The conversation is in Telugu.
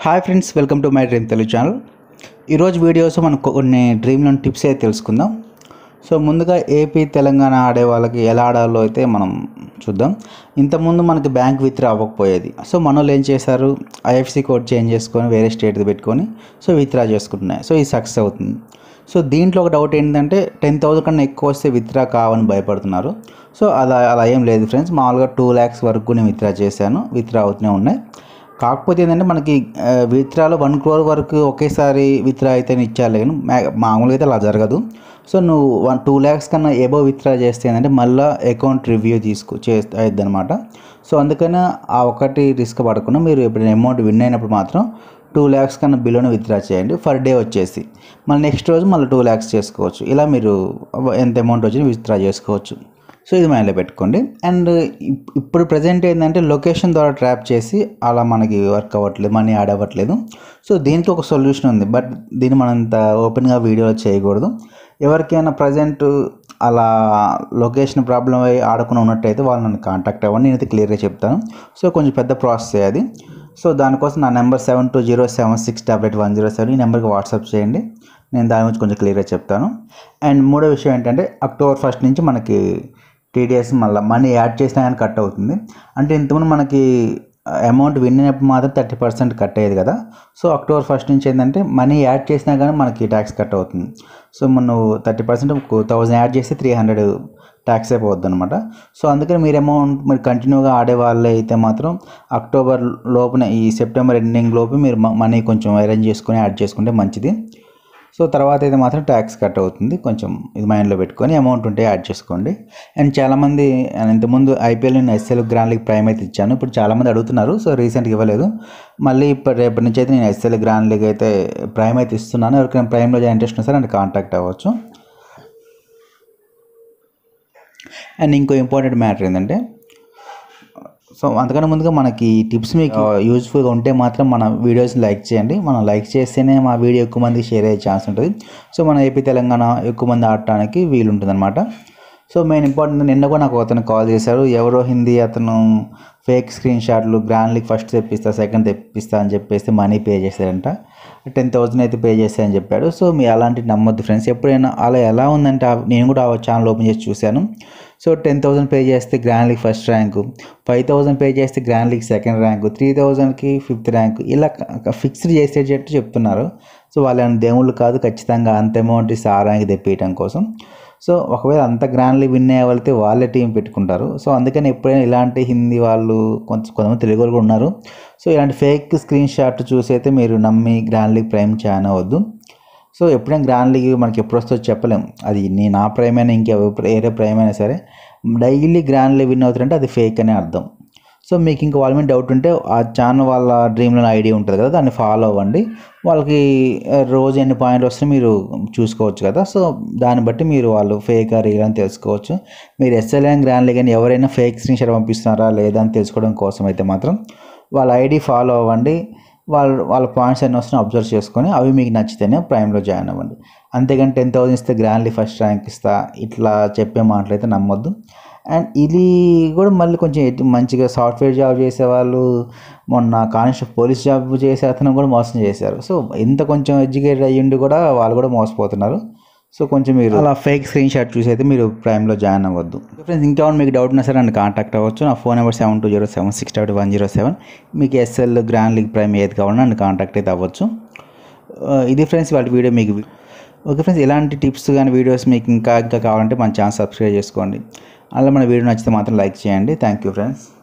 hi friends welcome to my dream Telugu channel ఈరోజు వీడియోస్ మనం కొన్ని డ్రీమ్ లోన్ టిప్స్ అయితే తెలుసుకుందాం సో ముందుగా ఏపీ తెలంగాణ ఆడే వాళ్ళకి ఎలా ఆడాలో అయితే మనం చూద్దాం ఇంతకుముందు మనకి బ్యాంక్ విత్డ్రా అవ్వకపోయేది సో మన వాళ్ళు ఏం చేశారు ఐఎఫ్సి కోడ్ చేంజ్ చేసుకొని వేరే స్టేట్ది పెట్టుకొని సో విత్డ్రా చేసుకుంటున్నాయి సో ఇది సక్సెస్ అవుతుంది సో దీంట్లో ఒక డౌట్ ఏంటంటే టెన్ థౌసండ్ కన్నా ఎక్కువ వస్తే విత్డ్రా కావని భయపడుతున్నారు సో అలా అలా ఏం లేదు ఫ్రెండ్స్ మామూలుగా టూ ల్యాక్స్ వరకు నేను విత్డ్రా చేశాను విత్డ్రా అవుతూనే ఉన్నాయి కాకపోతే ఏంటంటే మనకి ఆ, విత్డ్రాలో వన్ క్రోర్ వరకు ఒకేసారి విత్డ్రా అయితే ఇచ్చారు కానీ మా- మామూలుగా అయితే అలా జరగదు సో నువ్వు వన్ టూ ల్యాక్స్ కన్నా ఎబో విత్డ్రా చేస్తే ఏంటంటే మళ్ళీ అకౌంట్ రివ్యూ తీసుకు చేస్తే అవుద్ది అనమాట సో అందుకని ఆ ఒకటి రిస్క్ పడకుండా మీరు ఎప్పుడైనా అమౌంట్ విన్ అయినప్పుడు మాత్రం టూ ల్యాక్స్ కన్నా బిలోనే విత్డ్రా చేయండి ఫర్ డే వచ్చేసి మళ్ళీ నెక్స్ట్ రోజు మళ్ళీ టూ ల్యాక్స్ చేసుకోవచ్చు ఇలా మీరు ఎంత అమౌంట్ వచ్చినా విత్డ్రా చేసుకోవచ్చు సో ఇది మైండ్లో పెట్టుకోండి అండ్ ఇప్- ఇప్పుడు ప్రజెంట్ ఏంటంటే లొకేషన్ ద్వారా ట్రాప్ చేసి అలా మనకి వర్క్ అవ్వట్లేదు మనీ యాడ్ అవ్వట్లేదు సో దీనికి ఒక సొల్యూషన్ ఉంది బట్ దీన్ని మనం అంత ఓపెన్గా వీడియోలో చేయకూడదు ఎవరికైనా ప్రజెంట్ అలా లొకేషన్ ప్రాబ్లం అయ్యి ఆడకుండా ఉన్నట్టయితే వాళ్ళు నన్ను కాంటాక్ట్ అవ్వండి నేనైతే క్లియర్గా చెప్తాను సో కొంచెం పెద్ద ప్రాసెస్ అది సో దానికోసం నా number seven two zero seven six double one zero seven ఈ నెంబర్కి వాట్సాప్ చేయండి నేను దాని గురించి కొంచెం క్లియర్గా చెప్తాను అండ్ మూడో విషయం ఏంటంటే అక్టోబర్ ఫస్ట్ నుంచి మనకి టీడీఎస్ మళ్ళీ మనీ యాడ్ చేసినా కానీ కట్ అవుతుంది అంటే ఇంతకుముందు మనకి అమౌంట్ విన్ అయినప్పుడు మాత్రం థర్టీ పర్సెంట్ కట్ అయ్యేది కదా సో అక్టోబర్ ఫస్ట్ నుంచి ఏంటంటే మనీ యాడ్ చేసినా కానీ మనకి ట్యాక్స్ కట్ అవుతుంది సో మనం థర్టీ పర్సెంట్ థౌజండ్ యాడ్ చేస్తే త్రీ హండ్రెడ్ ట్యాక్స్ అయిపోద్ది అనమాట సో అందుకని మీరు అమౌంట్ మీరు కంటిన్యూగా ఆడే వాళ్ళు అయితే మాత్రం అక్టోబర్ లోపున ఈ సెప్టెంబర్ ఎండింగ్ లోపు మీరు మనీ కొంచెం అరేంజ్ చేసుకొని యాడ్ చేసుకుంటే మంచిది సో తర్వాత అయితే మాత్రం ట్యాక్స్ కట్ అవుతుంది కొంచెం ఇది మైండ్లో పెట్టుకొని అమౌంట్ ఉంటే యాడ్ చేసుకోండి అండ్ చాలామంది నేను ఇంతకుముందు ఐపీఎల్ నేను ఎస్ఎల్ గ్రాండ్ లీగ్ ప్రైమ్ అయితే ఇచ్చాను ఇప్పుడు చాలామంది అడుగుతున్నారు సో రీసెంట్గా ఇవ్వలేదు మళ్ళీ ఇప్పుడు రేపటి నుంచి అయితే నేను ఎస్ఎల్ గ్రాండ్ లీగ్ అయితే ప్రైమ్ అయితే ఇస్తున్నాను ఎవరికైనా ప్రైమ్లో ఇంట్రెస్ట్ ఉన్నా సరే అంటే కాంటాక్ట్ అవ్వచ్చు అండ్ ఇంకో ఇంపార్టెంట్ మ్యాటర్ ఏంటంటే సో అంతకన్నా ముందుగా మనకి టిప్స్ మీకు యూజ్ఫుల్గా ఉంటే మాత్రం మన వీడియోస్ లైక్ చేయండి మనం లైక్ చేస్తేనే మా వీడియో ఎక్కువ మందికి షేర్ అయ్యే ఛాన్స్ ఉంటుంది సో మన ఏపీ తెలంగాణ ఎక్కువ మంది ఆడటానికి వీలు ఉంటుంది సో మెయిన్ ఇంపార్టెంట్ నిన్న కూడా నాకు అతను కాల్ చేశారు ఎవరో హిందీ అతను ఫేక్ స్క్రీన్ షాట్లు గ్రాండ్ లీగ్ ఫస్ట్ తెప్పిస్తా సెకండ్ తెప్పిస్తా అని చెప్పేసి మనీ పే చేశారంట టెన్ థౌసండ్ అయితే పే చేశారని చెప్పాడు సో మీ అలాంటి నమ్మొద్దు ఫ్రెండ్స్ ఎప్పుడైనా అలా ఎలా ఉందంటే ఆ- నేను కూడా ఆ ఛానల్ ఓపెన్ చేసి చూశాను సో టెన్ థౌసండ్ పే చేస్తే Grand League first rank five thousand pay చేస్తే Grand League second rank three థౌసండ్కి ఫిఫ్త్ ర్యాంకు ఇలా ఫిక్స్డ్ చేసేటట్టు చెప్తున్నారు సో వాళ్ళని దేవుళ్ళు కాదు ఖచ్చితంగా అంత అమౌంట్ ఇస్తే ఆ ర్యాంక్ తెప్పియటం కోసం సో ఒకవేళ అంత గ్రాండ్లీ విన్ అయ్యే వాళ్ళైతే వాళ్ళే టీం పెట్టుకుంటారు సో అందుకని ఎప్పుడైనా ఇలాంటి హిందీ వాళ్ళు కొంత కొంతమంది తెలుగు వాళ్ళు కూడా ఉన్నారు సో ఇలాంటి ఫేక్ స్క్రీన్ షాట్ చూసి అయితే మీరు నమ్మి గ్రాండ్ లీగ్ ప్రైమ్ చేయన వద్దు సో ఎప్పుడైనా గ్రాండ్ లీగ్ మనకి ఎప్పుడు వస్తుందో చెప్పలేం అది నీ నా ప్రైమ్ అయినా ఇంకే వేరే ప్రైమ్ అయినా సరే డైలీ గ్రాండ్ లీగ్ విన్ అవుతారంటే అది ఫేక్ అనే అర్థం సో మీకు ఇంకా వాళ్ళ మీద డౌట్ ఉంటే ఆ ఛానల్ వాళ్ళ డ్రీమ్లో ఐడి ఉంటుంది కదా దాన్ని ఫాలో అవ్వండి వాళ్ళకి ఆ, రోజు ఎన్ని పాయింట్లు వస్తే మీరు చూసుకోవచ్చు కదా సో దాన్ని బట్టి మీరు వాళ్ళు ఫేక్ రియల్ అని తెలుసుకోవచ్చు మీరు ఎస్ఎల్ఎన్ గ్రాండ్ లీగ్ అని ఎవరైనా ఫేక్ స్క్రీన్ షాట్ పంపిస్తున్నారా లేదా అని తెలుసుకోవడం కోసం అయితే మాత్రం వాళ్ళ ఐడి ఫాలో అవ్వండి వాళ్ళ వాళ్ళ పాయింట్స్ అన్ని వస్తున్నాయి అబ్జర్వ్ చేసుకొని అవి మీకు నచ్చితేనే ప్రైమ్లో జాయిన్ అవ్వండి అంతేగాని టెన్ థౌసండ్ ఇస్తే గ్రాండ్లీ ఫస్ట్ ర్యాంక్ ఇస్తా ఇట్లా చెప్పే మాటలైతే నమ్మొద్దు అండ్ ఇది కూడా మళ్ళీ కొంచెం ఎటు- మంచిగా సాఫ్ట్వేర్ జాబ్ చేసే వాళ్ళు మొన్న కానిస్టేబుల్ పోలీస్ జాబ్ చేసే అతను కూడా మోసం చేశారు సో ఇంత కొంచెం ఎడ్యుకేటెడ్ అయ్యుండి కూడా వాళ్ళు కూడా మోసపోతున్నారు సో కొంచెం మీరు అలా ఫేక్ స్క్రీన్ షాట్ చూసి అయితే మీరు ప్రైమ్లో జాయిన్ అవ్వద్దు ఫ్రెండ్స్ ఇంకా మీకు డౌట్ ఉన్నా సరే నన్ను కాంటాక్ట్ అవ్వచ్చు నా phone number seven two zero seven six double one zero seven మీకు ఎస్ఎల్ గ్రాండ్ లీగ్ ప్రైమ్ ఏది కావాలన్నా నన్ను కాంటాక్ట్ అయితే అవ్వచ్చు ఆ, ఇది ఫ్రెండ్స్ వాళ్ళ వీడియో మీకు ఓకే ఫ్రెండ్స్ ఇలాంటి టిప్స్ కానీ వీడియోస్ మీకు ఇంకా ఇంకా కావాలంటే మన ఛానల్ సబ్స్క్రైబ్ చేసుకోండి అలా మన వీడియో నచ్చితే మాత్రం లైక్ చేయండి థ్యాంక్ యూ ఫ్రెండ్స్